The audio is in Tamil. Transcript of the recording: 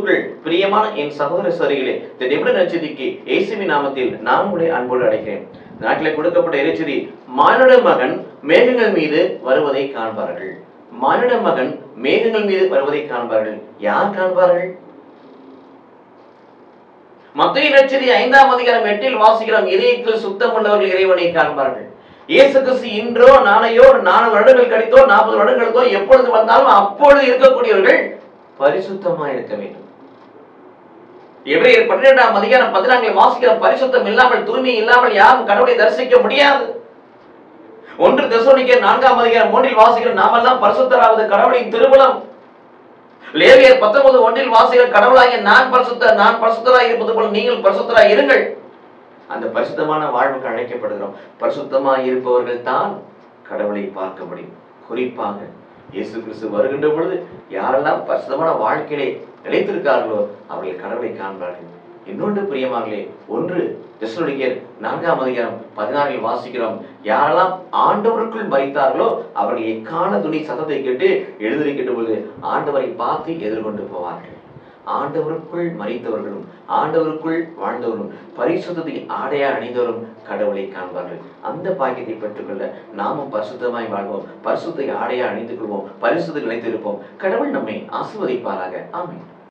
கிறிஸ்துவுக்குள் பிரியமான என் சகோதர சரிகளே இந்த நிமிட நச்சதிக்கு இயேசுவின் நாமத்தில் நான் உங்களை அன்போடு அழைக்கிறேன் நாட்டில் கொடுக்கப்பட்ட இறைச்சதி மானுட மகன் மேகங்கள் மீது வருவதை காண்பார்கள் மானுட மகன் மேகங்கள் மீது வருவதை காண்பார்கள் யார் காண்பார்கள் மத்திய நச்சரி ஐந்தாம் அதிகாரம் எட்டில் வாசிக்கிறோம் இதயத்தில் சுத்தம் உள்ளவர்கள் இறைவனை காண்பார்கள் இயேசு கிறிஸ்து இன்றோ நாளையோ நாலு வருடங்கள் கழித்தோ நாற்பது வருடங்களுக்கோ எப்பொழுது வந்தாலும் அப்பொழுது இருக்கக்கூடியவர்கள் பரிசுத்தமா இருக்க வேண்டும் எபிரேயர் பன்னிரெண்டாம் அதிகாரம் பதினான்கில் வாசிக்கிற பரிசுத்தம் இல்லாமல் தூய்மை இல்லாமல் யாரும் கடவுளை தரிசிக்க முடியாது ஒன்று தெசோனிக்க நான்காம் அதிகாரம் மூன்றில் வாசிக்கிற நாமெல்லாம் பரிசுத்தராவது கடவுளின் திருமணம் லேவியர் பத்தொன்பது ஒன்றில் வாசிக்கிற கடவுளாகிய நான் பரிசுத்த நான் பரிசுத்தராய் இருப்பது போல நீங்கள் பரிசுத்தராய் இருங்கள் அந்த பரிசுத்தமான வாழ்வுக்கு அழைக்கப்படுகிறோம் பரிசுத்தமாய் இருப்பவர்கள் தான் கடவுளை பார்க்க முடியும் குறிப்பாக இயேசு கிறிஸ்து வருகின்ற பொழுது யாரெல்லாம் பரிசுத்தமான வாழ்க்கையிலே நிலைத்திருக்கார்களோ அவர்கள் கடவுளை காண்பார்கள் இன்னொன்று பிரியமாகலே ஒன்று தெசலோனிக்கர் நான்காம் அதிகாரம் பதினாறில் வாசிக்கிறோம் யாரெல்லாம் ஆண்டவருக்குள் மறித்தார்களோ அவர்கள் எக்கால துணி சத்தத்தை கேட்டு எழுந்திருக்கின்ற பொழுது ஆண்டவரை பார்த்து எதிர்கொண்டு போவார்கள் ஆண்டவருக்குள் மறித்தவர்களும் ஆண்டவருக்குள் வாழ்ந்தவரும் பரிசுத்தத்தை ஆடையா அணிந்தவரும் கடவுளை காண்பார்கள் அந்த பாக்கியத்தை பெற்றுக்கொள்ள நாமும் பரிசுத்தமாய் வாழ்வோம் பரிசுத்தை ஆடையா அணிந்து கொள்வோம் பரிசுத்தில் நிலைத்திருப்போம் கடவுள் நம்மை ஆசிர்வதிப்பாராக ஆமென்